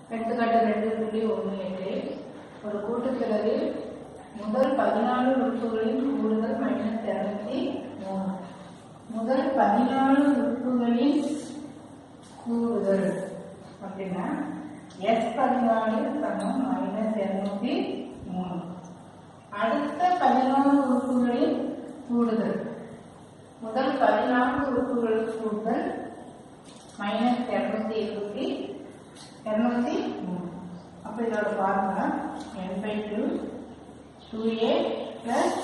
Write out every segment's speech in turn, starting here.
எடுத்துக்காட்டு ரெண்டு புள்ளி ஒன்று எட்டு ஒரு கூட்டுத்தொடரில் முதல் பதினாலு உறுப்புகளின் கூடுதல் மைனஸ் இரநூத்தி மூணு முதல் பதினாலு உறுப்புகளின் கூடுதல் அப்படின்னா எஸ் பதினாலு சமம் மைனஸ் இரநூத்தி மூணு அடுத்த பதினாலு உறுப்புகளின் கூடுதல் முதல் பதினான்கு உறுப்புகளின் கூடுதல் மைனஸ் இரநூத்தி இருபத்தி இரநூத்தி மூணு அப்போ இதோட formula N by two two A plus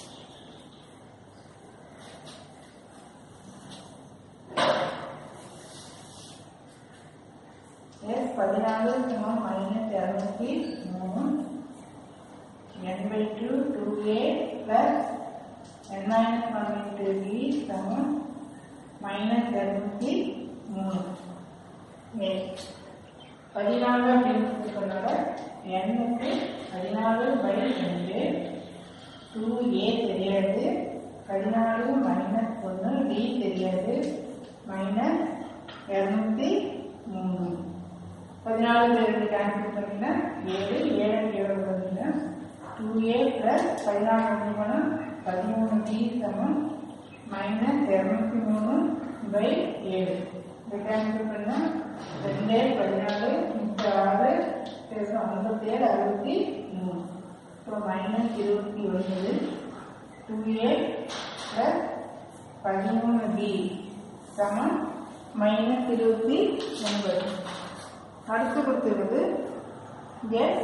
S பதினாலு சமம் மைனஸ் இரநூத்தி மூணு n by 2 2a plus n minus 1 into b சமம் minus 203 a பதினாலு அப்படின்னு சொன்னால n க்கு பதினாலு பை ரெண்டு டூ ஏ தெரியாது பதினாலு மைனஸ் ஒன்று டி தெரியாது மைனஸ் இரநூத்தி மூணு பதினாலு ரெண்டு கேன்சல் பண்ணினா ஏழு ஏழு ஏழு பண்ணினா டூ ஏ பிளஸ் பதினாலு ஒன்று பண்ணால் பதிமூணு டி சமம் மைனஸ் இரநூத்தி மூணு பை ஏழு இதை கேன்சல் பண்ணால் ரெண்டே பதினாலு முப்பத்தி ஆறு பேசும் ஐம்பத்தேழு அறுபத்தி மூணு ஸோ மைனஸ் இருபத்தி ஒன்பது டூ ஏ பிளஸ் பதிமூணு டி சமம் மைனஸ் இருபத்தி ஒன்பது அடுத்து கொடுத்துருக்குது எஸ்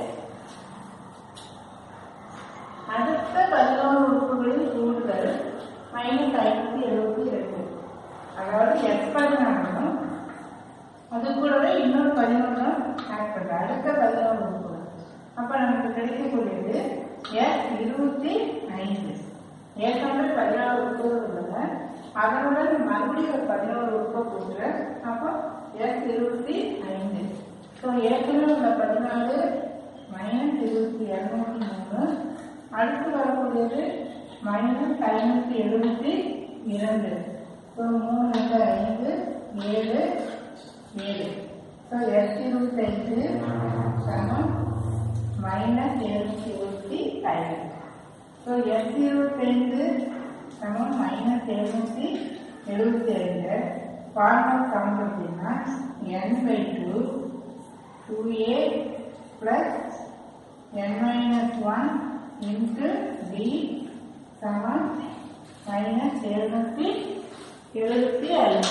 அடுத்த பதினோரு உறுப்புகளின் கூடுதல் மைனஸ் ஐநூத்தி எழுபத்தி ரெண்டு அதாவது எஸ் பதினாலும் அது கூடவே இன்னொரு பதினொன்று ஆட் பண்ணுற அடுத்த பதினோரு உறுப்புகள் அப்போ நமக்கு கிடைக்கக்கூடியது எஸ் இருபத்தி ஐந்து ஏற்கனவே பதினாறு உறுப்புகள் உள்ளன அதனுடன் மறுபடியும் ஒரு பதினோரு உறுப்பை கூட்டுறேன் அப்போ எஸ் இருபத்தி ஐந்து ஸோ ஏற்கனவே உள்ள பதினாலு மைனஸ் இருபத்தி இரநூத்தி மூணு அடுத்து வரக்கூடியது மைனஸ் ஐநூற்றி எழுபத்தி இரண்டு ஸோ மூணு ரெண்டு ஐந்து ஏழு ஏழு ஸோ எஸ் இருபத்தைந்து சமம் மைனஸ் எழுநூற்றி இருபத்தி ஐந்து ஸோ எஸ் இருபத்தைந்து சமம் மைனஸ் எழுநூற்றி எழுபத்தி ஐந்து ஃபார்மல் கவுண்ட் அப்படின்னா N by two two A plus N minus one into D சமம் மைனஸ் எழுநூற்றி எழுபத்தி ஐந்து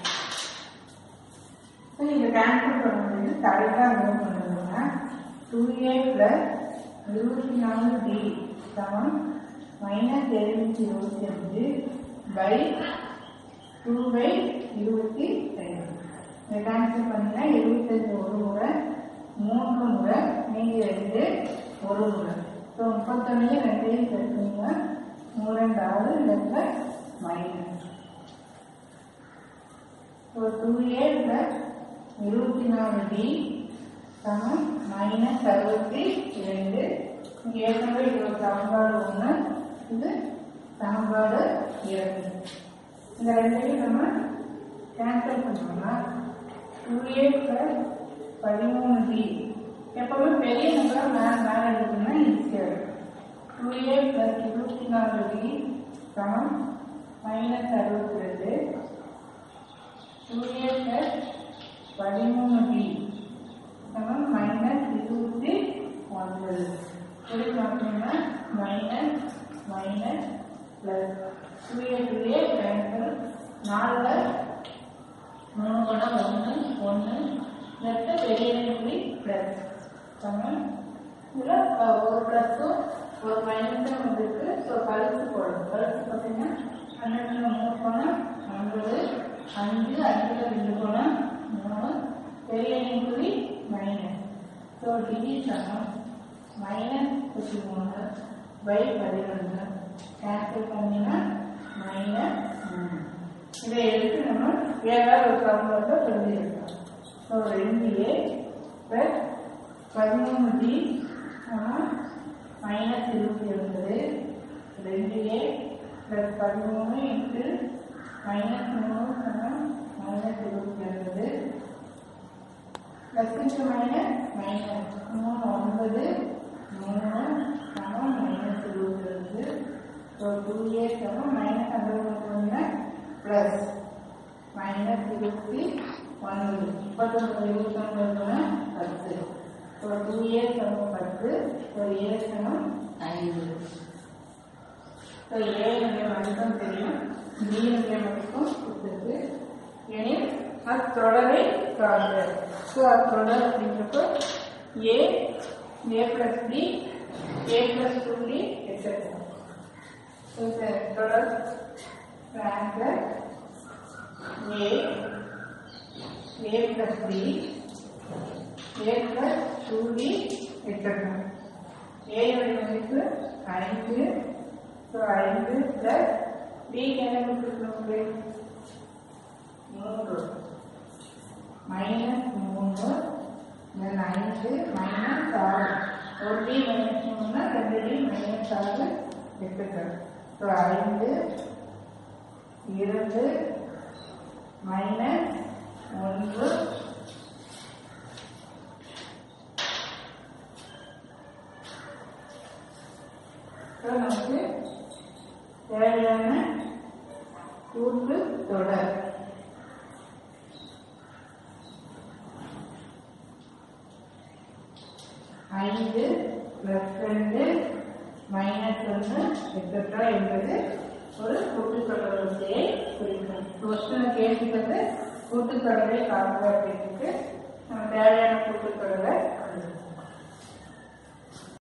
ஸோ இதை கேன்சல் பண்ணும்போது கரெக்டாக நோட் பண்ணணும்னா டூ ஏ ப்ளஸ் இருபத்தி நாலு டி சமம் மைனஸ் எழுநூற்றி இருபத்தி அஞ்சு பை டூ பை இருபத்தி ரெண்டு இதை கேன்சல் பண்ணினா இருபத்தஞ்சு ஒரு முறை மூன்று முறை மீதி ரெண்டு ஒரு முறை ஸோ முப்பத்தொன்னு ரெண்டையும் சேர்த்துங்க மூணு ரெண்டு ஆறு ரெண்டு minus so two A plus இருபத்தி நாலு டி சமம் மைனஸ் அறுபத்தி ரெண்டு இங்கே ஏற்கனவே இது ஒரு சமன்பாடு ஒன்று இது சமன்பாடு இரண்டு இந்த ரெண்டையும் நம்ம கேன்சல் பண்ணோம்னா டூ ஏ ப்ளஸ் பதிமூணு டி எப்பவுமே பெரிய நம்பர் மேலே மேலே எடுக்கணும்னா ஈஸியாக இருக்கும் டூ ஏ ப்ளஸ் இருபத்தி நாலு டி சமம் மைனஸ் அறுபத்தி ரெண்டு டூ ஏ ப்ளஸ் பதிமூணு டி சமம் மைனஸ் இருபத்தி ஒன்பது இப்படி பார்த்தோம்னா minus minus plus two A two A cancel நாலில் மூணு படம் ஒன்று ஒன்று நெக்ஸ்ட் பெரிய புள்ளி ப்ளஸ் சமம் இதில் ஒரு ப்ளஸும் ஒரு மைனஸும் வந்துருக்கு ஸோ கழிச்சு போடணும் கழிச்சு பார்த்தீங்கன்னா பன்னெண்டில் மூணு கோணம் ஒன்பது அஞ்சு அஞ்சில் ரெண்டு கோணம் மூணு பெரிய புள்ளி மைனஸ் ஸோ டிவி சமம் மைனஸ் முப்பத்தி மூணு பை பதினொன்று கேன்சல் பண்ணினா மைனஸ் மூணு இதை எடுத்து நம்ம ஏதாவது ஒரு சம்பளத்தை சொல்லியிருக்கோம் ஸோ ரெண்டு ஏ ப்ளஸ் பதிமூணு டி மைனஸ் இருபத்தி ஒன்பது ரெண்டு ஏ ப்ளஸ் பதிமூணு இன்ட்டு மைனஸ் மூணு சமம் மைனஸ் இருபத்தி ஒன்பது பிளஸ் மைனஸ் மைனஸ் மூணு ஒன்பது மூணு சமம் மைனஸ் இருபத்தி ரெண்டு ஸோ டூ ஏ சமம் மைனஸ் ஹண்ட்ரட் ஒன்று ப்ளஸ் மைனஸ் இருபத்தி ஒன்பது முப்பத்தொன்பது இருபத்தொன்பதுனா பத்து ஸோ டூ ஏ சமம் பத்து ஸோ ஏ சமம் ஐந்து ஸோ ஏனுடைய மதிப்பும் தெரியும் பியினுடைய மதிப்பும் கொடுத்துருக்கு எனில் அத்தொடரை காண்க ஸோ அத்தொடர் அப்படின்றப்போ A A plus B A plus two B etcetera so இந்த தொடர் answer A A plus B A plus two B etcetera ஏயோட மதிப்பு ஐந்து ஸோ ஐந்து பிளஸ் பிக்கு என்ன கொடுத்துருக்கணும் மூன்று மைனஸ் மூணு தென் ஐந்து மைனஸ் ஆறு ஒரு டி மைனஸ் மூணுனா ரெண்டு டி மைனஸ் ஆறு எடுத்துக்கிறோம் ஸோ ஐந்து இரண்டு மைனஸ் ஒன்று ஸோ நமக்கு தேவையான கூட்டு தொடர் ஐந்து பிளஸ் ரெண்டு மைனஸ் ஒன்று எக்ஸெட்ரா என்பது ஒரு கூட்டுத்தொடர் வரிசையை குறிக்கும் கொஸ்டின் கேட்டுக்கிறது கூட்டுத்தொடரை காண்க அப்படின்ட்டு நம்ம தேவையான கூட்டுத்தொடரை